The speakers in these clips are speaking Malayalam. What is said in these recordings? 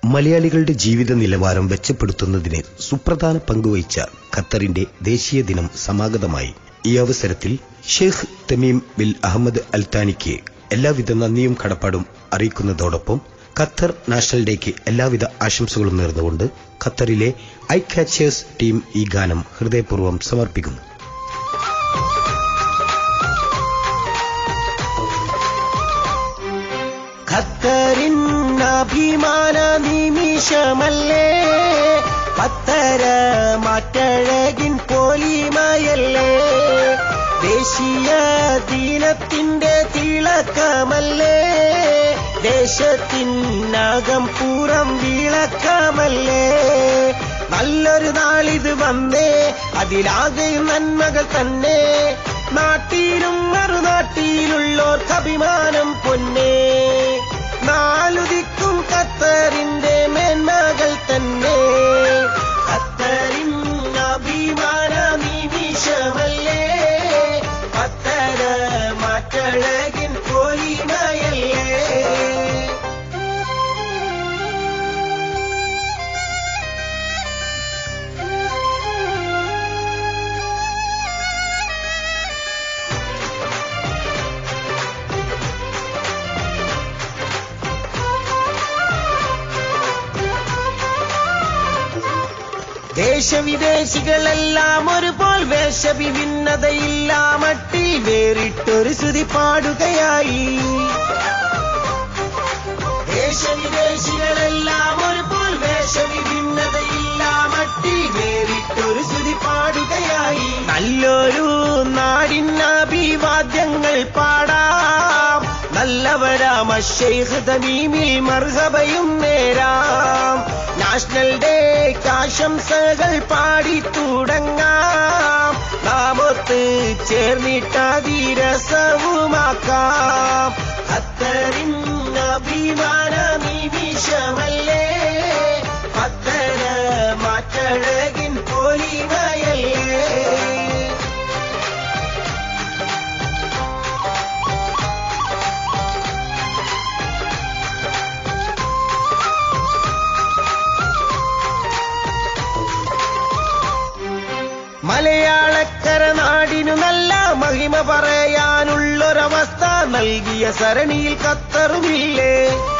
മലയാളികളുടെ ജീവിത നിലവാരം മെച്ചപ്പെടുത്തുന്നതിന് സുപ്രധാന പങ്കുവഹിച്ച ഖത്തറിന്റെ ദേശീയ ദിനം സമാഗതമായി ഈ അവസരത്തിൽ ഷെയ്ഖ് തമീം ബിൽ അഹമ്മദ് അൽത്താനിക്ക് എല്ലാവിധ നന്ദിയും കടപ്പാടും അറിയിക്കുന്നതോടൊപ്പം ഖത്തർ നാഷണൽ ഡേക്ക് എല്ലാവിധ ആശംസകളും നേർന്നുകൊണ്ട് ഖത്തറിലെ ഐ കാച്ചേഴ്സ് ടീം ഈ ഗാനം ഹൃദയപൂർവ്വം സമർപ്പിക്കുന്നു ഖത്തറിൻ അഭിമാന നിമിഷമല്ലേ പത്തര മാറ്റഴകിൻ പോലിമയല്ലേ ദേശീയ ദിനത്തിന്റെ തിളക്കമല്ലേ ദേശത്തിനകം പുറം വിളക്കമല്ലേ നല്ലൊരു നാളിത് വന്നേ അതിലാകെ നന്മകൾ തന്നെ നാട്ടിലും മറുനാട്ടിലുള്ളോർക്ക് അഭിമാനം പൊന്നേ നാലുദിക്കും ഖത്തറിന്റെ മേന്മകൾ തന്നെ ഖത്തറിൻ അഭിമാന നിമിഷമല്ലേ പത്തര മാറ്റഴകിൻ പോലിമയല്ലേ ദേശവിദേശികളെല്ലാം ഒരുപോൽ വേഷവിഭിന്നതയില്ല മട്ടിൽ വേറിട്ടൊരു ശ്രുതി പാടുകയായി ദേശവിദേശികളെല്ലാം ഒരുപോൽ വേഷവിഭിന്നതയില്ല മട്ടിൽ വേറിട്ടൊരു ശ്രുതി പാടുകയായി നല്ലൊരു നാടിൻ അഭിവാദ്യങ്ങൾ പാടാം നല്ലവരാമ ഷെയ്ഖ് തമീമിൽ മർഹബയും നേരാം നാഷണൽ ഡേക്ക് ആശംസകൾ പാടി തുടങ്ങാം നാമൊത്ത് ചേർന്നിട്ടതിരസവുമാക്കാം ഖത്തറിൻ അഭിമാന നിമിഷമല്ലേ പത്തര മാറ്റഴകിൻ പൊലിമയല്ലേ മലയാളക്കര നാടിനു നല്ല മഹിമ പറയാനുള്ളൊരവസ്ഥ നൽകിയ സരണിയിൽ ഖത്തറുമില്ലേ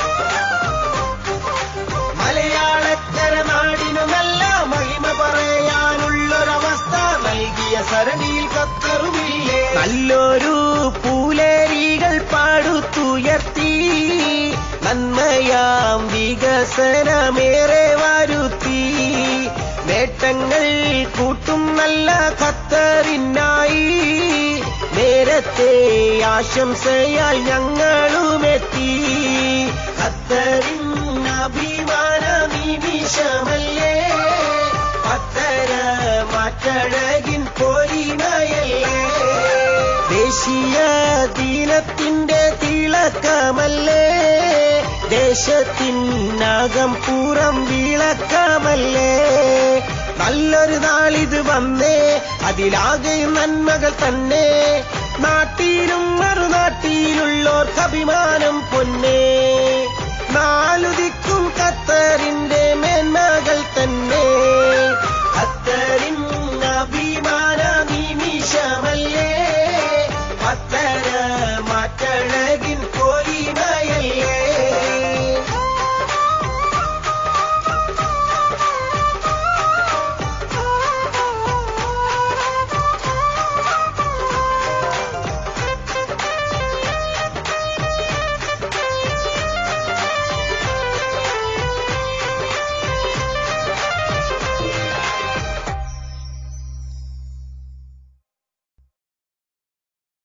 മലയാളക്കര നാടിനു നല്ല മഹിമ പറയാനുള്ളൊരവസ്ഥ നൽകിയ സരണിയിൽ ഖത്തറുമില്ലേ നല്ലൊരു പൂലേരികൾ പാടുത്തുയർത്തി നന്മയാം വികസനമേറെ വരുത്തി നേട്ടങ്ങൾ കൂട്ടും നല്ല ഖത്തറിനായി നേരത്തെ ആശംസയാൽ ഞങ്ങളുമെത്തി ഖത്തറിൻ അഭിമാന നിമിഷമല്ലേ പത്തര മാറ്റഴകിൻ പൊലിമയല്ലേ ദേശീയ ദിനത്തിന്റെ തിളക്കമല്ലേ ദേശത്തിനകം പുറം വിളക്കമല്ലേ നല്ലൊരു നാളിത് വന്നേ അതിലാകെ നന്മകൾ തന്നെ നാട്ടിലും മറുനാട്ടിലുള്ളോർക്ക് അഭിമാനം പൊന്നേ നാലുദിക്കും ഖത്തറിന്റെ മേന്മകൾ തന്നെ